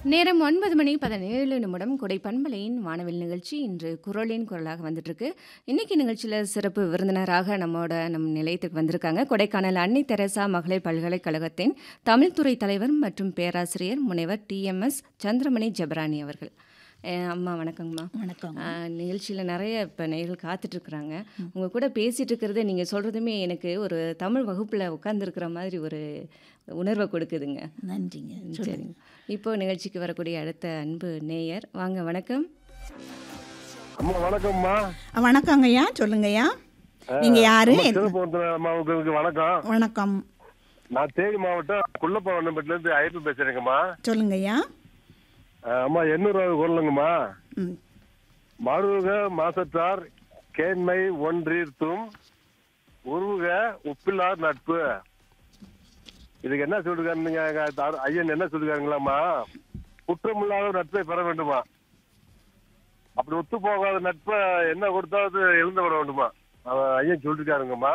நேரம் ஒன்பது மணி பதினேழு நிமிடம் கொடை பண்பலையின் வானவில் நிகழ்ச்சி இன்று குரலின் குரலாக வந்துட்டுருக்கு இன்னைக்கு நிகழ்ச்சியில் சிறப்பு விருந்தினராக நம்மோட நம் நிலையத்துக்கு வந்திருக்காங்க கொடைக்கானல் அன்னை தெரசா மகளிர் பல்கலைக்கழகத்தின் தமிழ்துறை தலைவர் மற்றும் பேராசிரியர் முனைவர் டிஎம்எஸ் சந்திரமணி ஜபரானி அவர்கள் அஹ் அம்மா வணக்கங்கம்மா வணக்கம் நிகழ்ச்சியில் நிறைய இப்போ நேர்கள் காத்துட்ருக்குறாங்க உங்கள் கூட பேசிகிட்டு இருக்கிறது நீங்கள் சொல்கிறதுமே எனக்கு ஒரு தமிழ் வகுப்பில் உட்காந்துருக்கிற மாதிரி ஒரு உணர்வை கொடுக்குதுங்க நன்றிங்க சொல்லுங்க சரிங்க இப்போ நிகழ்ச்சிக்கு வரக்கூடிய அடுத்த அன்பு நேயர் வாங்க வணக்கம் அம்மா வணக்கம்மா வணக்கங்கய்யா சொல்லுங்கய்யா நீங்க யாரு அம்மா, சிவபுரத்துல அம்மாவுக்கு வணக்கம் வணக்கம் நான் தேனி மாவட்டம் குள்ளப்பவனம்பட்டில இருந்து ஐபி பேசுறேங்கம்மா சொல்லுங்கய்யா அஹ், அம்மா எண்ணூறாவது குரலுங்கம்மா ம் மருக மாசத்தார் கேண்மை ஒன்றீர்த்தும் உருவுக உப்பில்லார் நட்பு இதுக்கு என்ன சொல்லிருக்காருங்க எங்க தார்- ஐயன் என்ன சொல்லிருக்காருங்களாம்மா குற்றமில்லாத நட்பை பெற வேண்டுமா அப்படி ஒத்து போகாத நட்பை என்ன கொடுத்தாவது எழுந்து விட வேண்டுமா அவன் ஐயன் சொல்லிருக்காருங்கம்மா